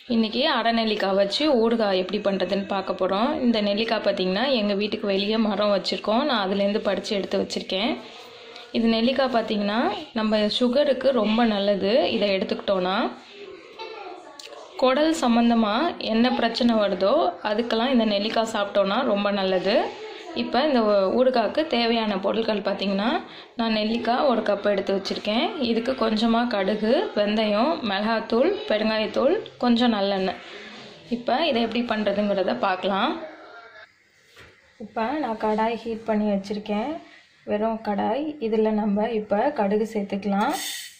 இன்றைக்கி அரை நெல்லிக்காய் வச்சு ஊறுகாய் எப்படி பண்ணுறதுன்னு பார்க்க போகிறோம் இந்த நெல்லிக்காய் பார்த்திங்கன்னா எங்கள் வீட்டுக்கு வெளியே மரம் வச்சுருக்கோம் நான் அதுலேருந்து பறித்து எடுத்து வச்சுருக்கேன் இது நெல்லிக்காய் பார்த்திங்கன்னா நம்ம சுகருக்கு ரொம்ப நல்லது இதை எடுத்துக்கிட்டோன்னா குடல் சம்மந்தமாக என்ன பிரச்சனை வருதோ அதுக்கெல்லாம் இந்த நெல்லிக்காய் சாப்பிட்டோன்னா ரொம்ப நல்லது இப்போ இந்த ஊறுகாய்க்கு தேவையான பொருட்கள் பார்த்திங்கன்னா நான் நெல்லிக்காய் ஒரு கப் எடுத்து வச்சுருக்கேன் இதுக்கு கொஞ்சமாக கடுகு வெந்தயம் மிளகாத்தூள் பெருங்காயத்தூள் கொஞ்சம் நல்லெண்ணெய் இப்போ இதை எப்படி பண்ணுறதுங்கிறத பார்க்கலாம் இப்போ நான் கடாய் ஹீட் பண்ணி வச்சுருக்கேன் வெறும் கடாய் இதில் நம்ம இப்போ கடுகு சேர்த்துக்கலாம்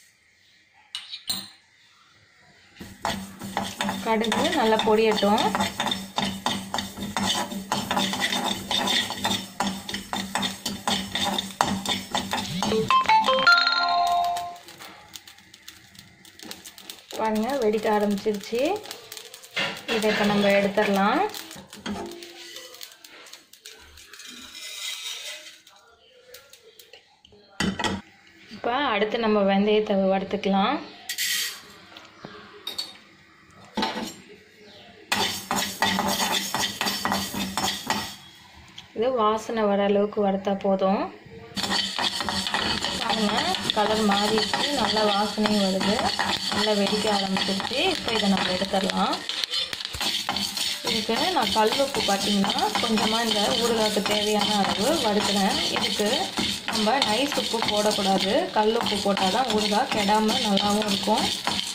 கடுகு நல்லா பொரியட்டும் பாருங்க வெடிக்க ஆரம்பிச்சிருச்சு இதை இப்போ நம்ம எடுத்துடலாம் இப்போ அடுத்து நம்ம வெந்தயத்தை வறுத்துக்கலாம் இது வாசனை வர அளவுக்கு வறுத்தா போதும் பாருங்க கலர் மாறிடுச்சு நல்லா வாசனையும் வருது நல்லா வெடிக்க ஆரம்பிச்சிருச்சு இப்போ இதை நம்ம எடுத்துடலாம் இதுக்கு நான் கல் உப்பு பார்த்தீங்கன்னா கொஞ்சமாக இந்த ஊறுகாய்க்கு தேவையான அளவு வறுக்கிறேன் இதுக்கு நம்ம நைஸ் உப்பு போடக்கூடாது கல் உப்பு போட்டால் தான் ஊறுகாய் கெடாமல் நல்லாவும் இருக்கும்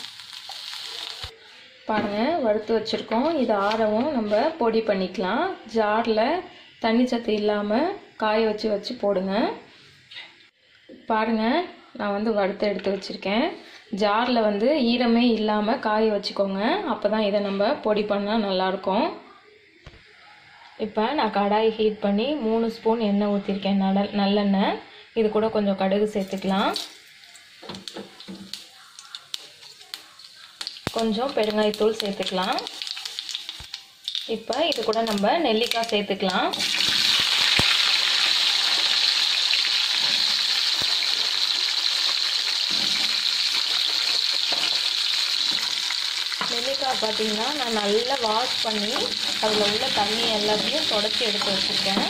பாருங்கள் வறுத்து வச்சுருக்கோம் இது ஆறவும் நம்ம பொடி பண்ணிக்கலாம் ஜாரில் தண்ணி சத்து இல்லாமல் காய வச்சு வச்சு போடுங்க பாருங்கள் நான் வந்து வறுத்து எடுத்து வச்சுருக்கேன் ஜாரில் வந்து ஈரமே இல்லாமல் காய வச்சுக்கோங்க அப்போ தான் இதை நம்ம பொடி பண்ணால் நல்லாயிருக்கும் இப்போ நான் கடாய் ஹீட் பண்ணி மூணு ஸ்பூன் எண்ணெய் ஊற்றிருக்கேன் நட நல்லெண்ணெய் இது கூட கொஞ்சம் கடுகு சேர்த்துக்கலாம் கொஞ்சம் பெருங்காயத்தூள் சேர்த்துக்கலாம் இப்போ இது கூட நம்ம நெல்லிக்காய் சேர்த்துக்கலாம் நெல்லிக்காய் பார்த்தீங்கன்னா நான் நல்லா வாஷ் பண்ணி அதில் உள்ள தண்ணி எல்லாத்தையும் தொடச்சி எடுத்து வச்சுருக்கேன்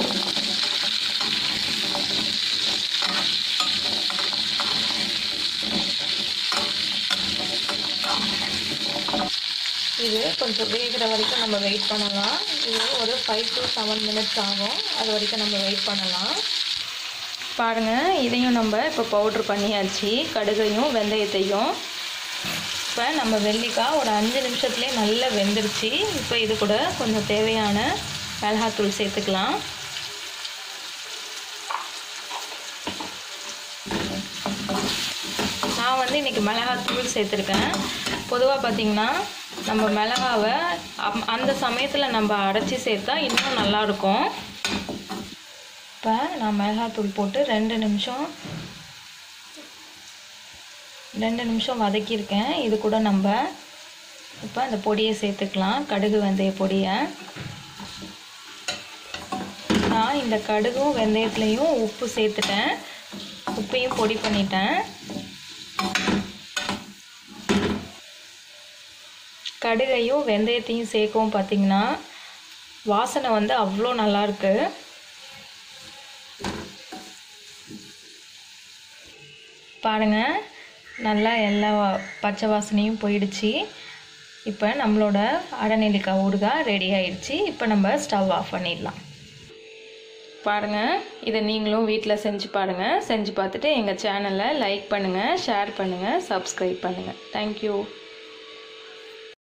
இது கொஞ்சம் வேகிற வரைக்கும் நம்ம வெயிட் பண்ணலாம் இது ஒரு ஃபைவ் டு செவன் மினிட்ஸ் ஆகும் அது வரைக்கும் நம்ம வெயிட் பண்ணலாம் பாருங்கள் இதையும் நம்ம இப்போ பவுட்ரு பண்ணியாச்சு கடுகையும் வெந்தயத்தையும் இப்போ நம்ம வெள்ளிக்காய் ஒரு அஞ்சு நிமிஷத்துலேயே நல்லா வெந்துருச்சு இப்போ இது கூட கொஞ்சம் தேவையான மிளகாத்தூள் சேர்த்துக்கலாம் நான் வந்து இன்றைக்கி மிளகாத்தூள் சேர்த்துருக்கேன் பொதுவாக பார்த்திங்கன்னா நம்ம மிளகாவை அப் அந்த சமயத்தில் நம்ம அரைச்சி சேர்த்தா இன்னும் நல்லாயிருக்கும் இப்போ நான் மிளகாத்தூள் போட்டு ரெண்டு நிமிஷம் ரெண்டு நிமிஷம் வதக்கியிருக்கேன் இது கூட நம்ம இப்போ அந்த பொடியை சேர்த்துக்கலாம் கடுகு வெந்தய பொடியை நான் இந்த கடுகும் வெந்தயத்துலேயும் உப்பு சேர்த்துட்டேன் உப்பையும் பொடி பண்ணிட்டேன் கடுகையும் வெந்தயத்தையும் சேர்க்கவும் பார்த்திங்கன்னா வாசனை வந்து அவ்வளோ நல்லாயிருக்கு பாருங்கள் நல்லா எல்லா பச்சை வாசனையும் போயிடுச்சு இப்போ நம்மளோட அடநெல்லிக்காய் ஊறுகாய் ரெடி ஆயிடுச்சு இப்போ நம்ம ஸ்டவ் ஆஃப் பண்ணிடலாம் பாருங்கள் இதை நீங்களும் வீட்டில் செஞ்சு பாருங்கள் செஞ்சு பார்த்துட்டு எங்கள் சேனலை லைக் பண்ணுங்கள் ஷேர் பண்ணுங்கள் சப்ஸ்கிரைப் பண்ணுங்கள் தேங்க்யூ